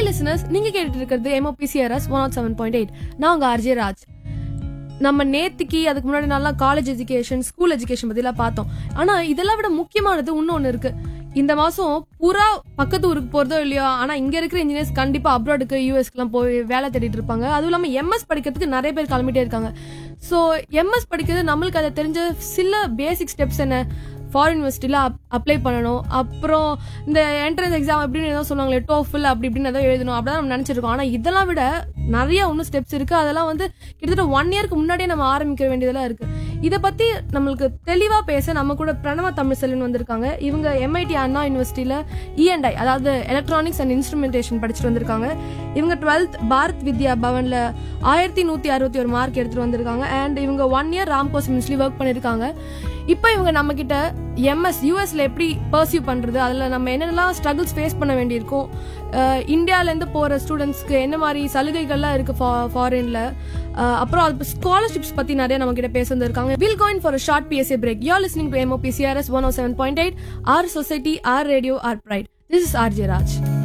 hi listeners நீங்க கேட்டுட்டு இருக்கிறது MOPCRS one not seven point eight நான் உங்க ஆர்ஜே ராஜ் நம்ம நேத்துக்கு அதுக்கு முன்னாடி நல்லா காலேஜ் எஜுகேஷன் ஸ்கூல் எஜுகேஷன் பத்திலாம் பார்த்தோம் ஆனா இதெல்லாம் விட முக்கியமானது இன்னொன்னு இருக்கு இந்த மாசம் புறா பக்கத்து ஊருக்கு போறதோ இல்லையோ ஆனா இங்க இருக்கிற இன்ஜினியர்ஸ் கண்டிப்பா அப்ராடுக்கு யூஎஸ்க்குலாம் போய் வேலை தேடிட்டு இருப்பாங்க அதுவும் இல்லாம எம்எஸ் படிக்கிறதுக்கு நிறைய பேர் கிளம்பிட்டே இருக்காங்க ஸோ எம்எஸ் படிக்கிறது நம்மளுக்கு அதை தெரிஞ்ச சில பேசிக் ஸ்டெப்ஸ் என்ன ஃபாரின் யூனிவர்சிட்டியில் அப்ளை பண்ணணும் அப்புறம் இந்த என்ட்ரன்ஸ் எக்ஸாம் எப்படின்னு ஏதோ சொன்னாங்களே டோஃபில் அப்படி இப்படின்னு ஏதோ எழுதணும் அப்படிதான் நம்ம நினச்சிருக்கோம் ஆனால் இதெல்லாம் விட நிறைய இன்னும் ஸ்டெப்ஸ் இருக்குது அதெல்லாம் வந்து கிட்டத்தட்ட ஒன் இயர்க்கு முன்னாடியே நம்ம ஆரம்பிக்க வேண்டியதெல்லாம் இருக்குது இதை பற்றி நம்மளுக்கு தெளிவாக பேச நம்ம கூட பிரணவ தமிழ் செல்வன் வந்திருக்காங்க இவங்க எம்ஐடி அண்ணா யூனிவர்சிட்டியில் இஎன்ஐ அதாவது எலக்ட்ரானிக்ஸ் அண்ட் இன்ஸ்ட்ருமெண்டேஷன் படிச்சுட்டு வந்திருக்காங்க இவங்க டுவெல்த் பாரத் வித்யா பவனில் ஆயிரத்தி நூற்றி அறுபத்தி ஒரு மார்க் எடுத்துகிட்டு வந்திருக்காங்க அண்ட் இவங்க ஒன் இயர் ராம்கோ சிமின்ஸ்லி ஒர்க் பண்ணியிருக்காங்க இப்போ இவங்க நம்ம கிட்ட எம்எஸ் யூஎஸ்ல எப்படி பர்சியூ பண்றது அதுல நம்ம என்னென்னலாம் ஸ்ட்ரகிள்ஸ் ஃபேஸ் பண்ண வேண்டியிருக்கும் அஹ் இந்தியால இருந்து போற ஸ்டூடெண்ட்ஸ்க்கு என்ன மாதிரி சலுகைகள்லாம் இருக்கு ஃபாரின்ல அப்புறம் அது ஸ்காலர்ஷிப்ஸ் பத்தி நிறைய நம்ம கிட்ட பேச வந்திருக்காங்க will going for short PSA break you're listening to MOPCRS one o seven point eight our society our radio our pride this is RJ Raj